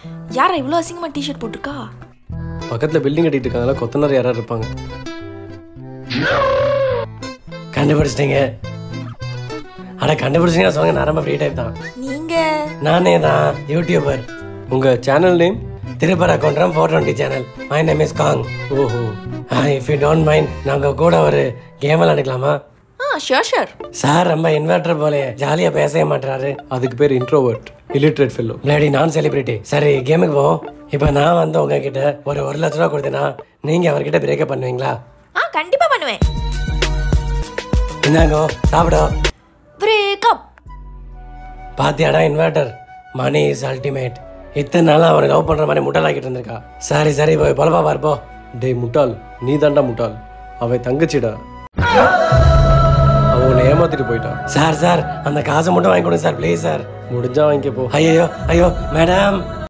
யாரா இவ்வளோ அசிங்கமா டிஷர்ட் போட்டிருக்கா பக்கத்தில் பில்டிங் கட்டிட்டு இருக்காங்களா கொத்தனார் யாராவது இருப்பாங்க கண்டுபிடிச்சிட்டீங்க அட கண்டுபிடிச்சிங்கன்னா சொல்லுங்க நான் ரொம்ப ஃப்ரீ டைப் தான் நீங்க நானே தான் யூடியூபர் உங்கள் சேனல் நேம் திருப்பர கொன்றம் four twenty channel my name is காங் ஓஹோ இஃப் யூ டோன்ட் மைண்ட் நாங்கள் கூட ஒரு கேம் விளையாண்டுக்கலாமா ஆ ஷியோர் ஷியோர் சார் ரொம்ப இன்வெர்டர் போலே ஜாலியாக பேசவே மாட்டாரு அதுக்கு பேர் இன்ட்ரோவர்ட் illiterate fellow லேடி நான் செலிபிரிட்டி சரி கேமுக்கு போவோம் இப்போ நான் வந்து உங்ககிட்ட ஒரு ஒரு லட்ச ரூபா கொடுத்தேன்னா நீங்கள் அவர்கிட்ட பிரேக்கப் பண்ணுவீங்களா ஆ கண்டிப்பா பண்ணுவேன் என்னங்கோ சாப்பிடும் பிரேக்கப் பாத்தியாடா இன்வெர்டர் மணி இஸ் அல்டிமேட் இத்தனை நாளாக அவனை லவ் பண்ணுற மாதிரி முட்டாளாக்கிட்டு இருந்திருக்கா சரி சரி போய் பொழப்பா பார்ப்போ டேய் முட்டாள் நீ தாண்டா முட்டாள் அவ தங்கச்சிடா அவ உன்னை ஏமாத்திட்டு போயிட்டான் சார் சார் அந்த காசை மட்டும் வாங்கி கொடுங்க சார் ப்ளீஸ் சார் முடிஞ்சா வாங்கிக்க போ ஐயோ ஐயோ மேடம்